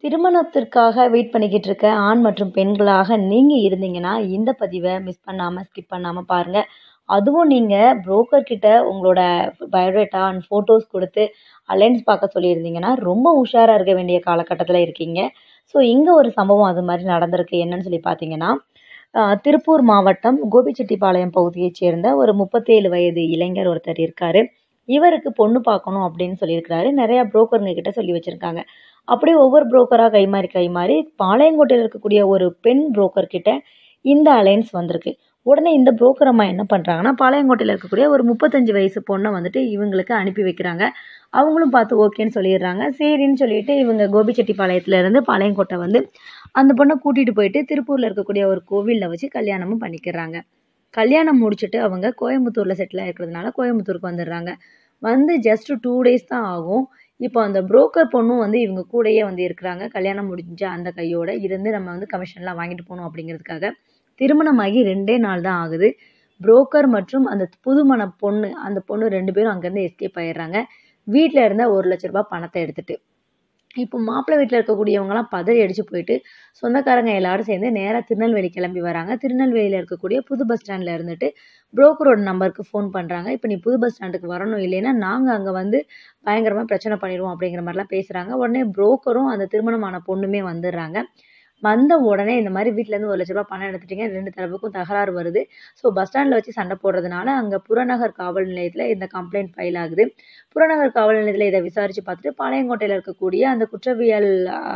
திருமணத்திற்காக வெயிட் பண்ணிக்கிட்டு இருக்க ஆண் மற்றும் பெண்களாக நீங்கள் இருந்தீங்கன்னா இந்த பதிவை மிஸ் பண்ணாமல் ஸ்கிப் பண்ணாமல் பாருங்கள் அதுவும் நீங்கள் புரோக்கர் கிட்ட உங்களோட பயோடேட்டா அண்ட் ஃபோட்டோஸ் கொடுத்து அலைன்ஸ் பார்க்க சொல்லியிருந்தீங்கன்னா ரொம்ப உஷாராக இருக்க வேண்டிய காலகட்டத்தில் இருக்கீங்க ஸோ இங்கே ஒரு சம்பவம் அது மாதிரி நடந்திருக்கு என்னன்னு சொல்லி பார்த்தீங்கன்னா ஆஹ் திருப்பூர் மாவட்டம் கோபிச்செட்டிப்பாளையம் பகுதியைச் சேர்ந்த ஒரு முப்பத்தேழு வயது இளைஞர் ஒருத்தர் இருக்காரு இவருக்கு பொண்ணு பார்க்கணும் அப்படின்னு சொல்லியிருக்கிறாரு நிறையா புரோக்கருங்க கிட்ட சொல்லி வச்சுருக்காங்க அப்படியே ஒவ்வொரு புரோக்கராக கைமாறி கைமாறி பாளையங்கோட்டையில் இருக்கக்கூடிய ஒரு பெண் புரோக்கர் கிட்ட இந்த அலைன்ஸ் வந்திருக்கு உடனே இந்த புரோக்கர் அம்மா என்ன பண்ணுறாங்கன்னா பாளையங்கோட்டையில் இருக்கக்கூடிய ஒரு முப்பத்தஞ்சு வயசு பொண்ணை வந்துட்டு இவங்களுக்கு அனுப்பி வைக்கிறாங்க அவங்களும் பார்த்து ஓகேன்னு சொல்லிடுறாங்க சரின்னு சொல்லிட்டு இவங்க கோபிச்செட்டிப்பாளையத்துல இருந்து பாளையங்கோட்டை வந்து அந்த பொண்ணை கூட்டிகிட்டு போயிட்டு திருப்பூரில் இருக்கக்கூடிய ஒரு கோவிலில் வச்சு கல்யாணமும் பண்ணிக்கிறாங்க கல்யாணம் முடிச்சுட்டு அவங்க கோயம்புத்தூரில் செட்டில் இருக்கிறதுனால கோயம்புத்தூருக்கு வந்துடுறாங்க வந்து ஜஸ்ட் டூ டேஸ் தான் ஆகும் இப்போ அந்த புரோக்கர் பொண்ணும் வந்து இவங்க கூடயே வந்து இருக்கிறாங்க கல்யாணம் முடிஞ்ச அந்த கையோட இருந்து நம்ம வந்து கமிஷன்லாம் வாங்கிட்டு போகணும் அப்படிங்கிறதுக்காக திருமணமாகி ரெண்டே நாள் தான் ஆகுது புரோக்கர் மற்றும் அந்த புதுமண பொண்ணு அந்த பொண்ணு ரெண்டு பேரும் அங்கேருந்து எஸ்கேப் ஆயிடுறாங்க வீட்டில் இருந்த ஒரு லட்ச ரூபாய் பணத்தை எடுத்துட்டு இப்போ மாப்பிள்ளை வீட்டில் இருக்கக்கூடியவங்கலாம் பதறி அடிச்சு போயிட்டு சொந்தக்காரங்க எல்லாரும் சேர்ந்து நேராக திருநெல்வேலி கிளம்பி வராங்க திருநெல்வேலியில் இருக்கக்கூடிய புது பஸ் ஸ்டாண்டில் இருந்துட்டு புரோக்கரோட நம்பருக்கு ஃபோன் பண்ணுறாங்க இப்போ நீ புது பஸ் ஸ்டாண்டுக்கு வரணும் இல்லைன்னா நாங்கள் அங்கே வந்து பயங்கரமாக பிரச்சனை பண்ணிடுவோம் அப்படிங்கிற மாதிரிலாம் பேசுகிறாங்க உடனே புரோக்கரும் அந்த திருமணமான பொண்ணுமே வந்துடுறாங்க வந்த உடனே இந்த மாதிரி வீட்டிலேருந்து ஒரு லட்ச ரூபாய் பணம் எடுத்துட்டீங்க ரெண்டு தரப்புக்கும் தகராறு வருது ஸோ பஸ் ஸ்டாண்டில் வச்சு சண்டை போடுறதுனால அங்கே புறநகர் காவல் நிலையத்தில் இந்த கம்ப்ளைண்ட் ஃபைல் ஆகுது புறநகர் காவல் நிலையத்தில் இதை விசாரித்து பார்த்துட்டு பாளையங்கோட்டையில் இருக்கக்கூடிய அந்த குற்றவியல்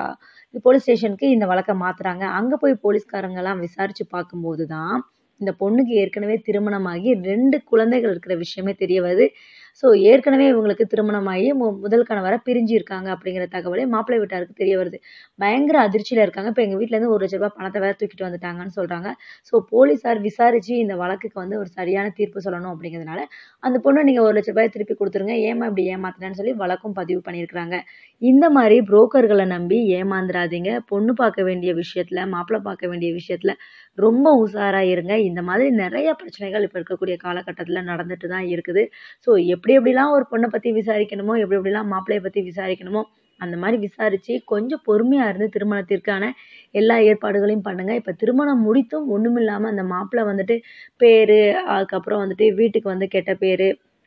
போலீஸ் ஸ்டேஷனுக்கு இந்த வழக்கை மாற்றுறாங்க அங்கே போய் போலீஸ்காரங்கெல்லாம் விசாரித்து பார்க்கும்போது தான் இந்த பொண்ணுக்கு ஏற்கனவே திருமணமாகி ரெண்டு குழந்தைகள் இருக்கிற விஷயமே தெரிய வருது ஸோ ஏற்கனவே இவங்களுக்கு திருமணமாகி மு முதல் கணவரை பிரிஞ்சு இருக்காங்க அப்படிங்கிற தகவலே மாப்பிள்ளை வீட்டாருக்கு தெரிய வருது பயங்கர அதிர்ச்சியில் இருக்காங்க இப்போ எங்கள் வீட்டிலேருந்து ஒரு லட்ச ரூபாய் பணத்தை வேறு தூக்கிட்டு வந்துட்டாங்கன்னு சொல்கிறாங்க ஸோ போலீஸார் விசாரித்து இந்த வழக்குக்கு வந்து ஒரு சரியான தீர்ப்பு சொல்லணும் அப்படிங்கிறதுனால அந்த பொண்ணு நீங்கள் ஒரு லட்ச ரூபாய் திருப்பி கொடுத்துருங்க ஏமா இப்படி ஏமாத்தினேன்னு சொல்லி வழக்கும் பதிவு பண்ணியிருக்கிறாங்க இந்த மாதிரி புரோக்கர்களை நம்பி ஏமாந்துடாதீங்க பொண்ணு பார்க்க வேண்டிய விஷயத்தில் மாப்பிள்ளை பார்க்க வேண்டிய விஷயத்தில் ரொம்ப உஷாராக இருங்க இந்த மாதிரி நிறைய பிரச்சனைகள் இப்போ இருக்கக்கூடிய காலகட்டத்தில் நடந்துட்டு தான் இருக்குது ஸோ எப்படி எப்படிலாம் ஒரு பொண்ணை பற்றி விசாரிக்கணுமோ எப்படி எப்படிலாம் மாப்பிள்ளையை பற்றி விசாரிக்கணுமோ அந்த மாதிரி விசாரித்து கொஞ்சம் பொறுமையாக இருந்து திருமணத்திற்கான எல்லா ஏற்பாடுகளையும் பண்ணுங்கள் இப்போ திருமணம் முடித்தும் ஒன்றும் இல்லாமல் அந்த மாப்பிள்ளை வந்துட்டு பேர் அதுக்கப்புறம் வந்துட்டு வீட்டுக்கு வந்து கெட்ட பேர்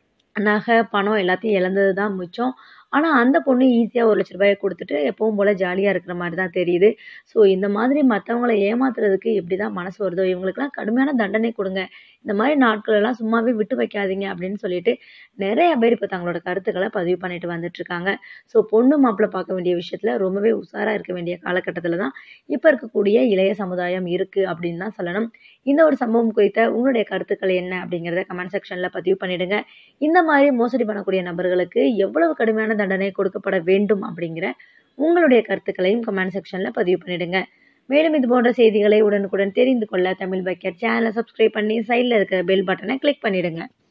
நகை பணம் எல்லாத்தையும் இழந்தது தான் மிச்சம் ஆனால் அந்த பொண்ணு ஈஸியாக ஒரு லட்ச ரூபாயை கொடுத்துட்டு எப்பவும் போல் ஜாலியாக இருக்கிற மாதிரி தான் தெரியுது ஸோ இந்த மாதிரி மற்றவங்கள ஏமாத்துறதுக்கு எப்படி தான் மனசு வருதோ இவங்களுக்கெல்லாம் கடுமையான தண்டனை கொடுங்க இந்த மாதிரி நாட்களெல்லாம் சும்மாவே விட்டு வைக்காதீங்க அப்படின்னு சொல்லிட்டு நிறைய பேர் இப்போ தங்களோட கருத்துக்களை பதிவு பண்ணிட்டு வந்துட்டுருக்காங்க ஸோ பொண்ணு மாப்பிள்ளை பார்க்க வேண்டிய விஷயத்தில் ரொம்பவே உஷாராக இருக்க வேண்டிய காலகட்டத்தில் தான் இப்போ இருக்கக்கூடிய இளைய சமுதாயம் இருக்குது அப்படின்னு தான் சொல்லணும் இந்த ஒரு சம்பவம் குறித்த உங்களுடைய கருத்துக்கள் என்ன அப்படிங்கிறத கமெண்ட் செக்ஷனில் பதிவு பண்ணிவிடுங்க இந்த மாதிரி மோசடி பண்ணக்கூடிய நபர்களுக்கு எவ்வளவு கடுமையான தண்டனை கொடுக்கப்பட வேண்டும் அப்படிங்கிற உங்களுடைய கருத்துக்களையும் கமெண்ட் செக்ஷனில் பதிவு பண்ணிடுங்க மேலும் இது போன்ற செய்திகளை உடனுக்குடன் தெரிந்து கொள்ள தமிழ் பக்கெட் சேனலை சப்ஸ்கிரைப் பண்ணி சைடில் இருக்கிற பெல் பட்டனை கிளிக் பண்ணிடுங்க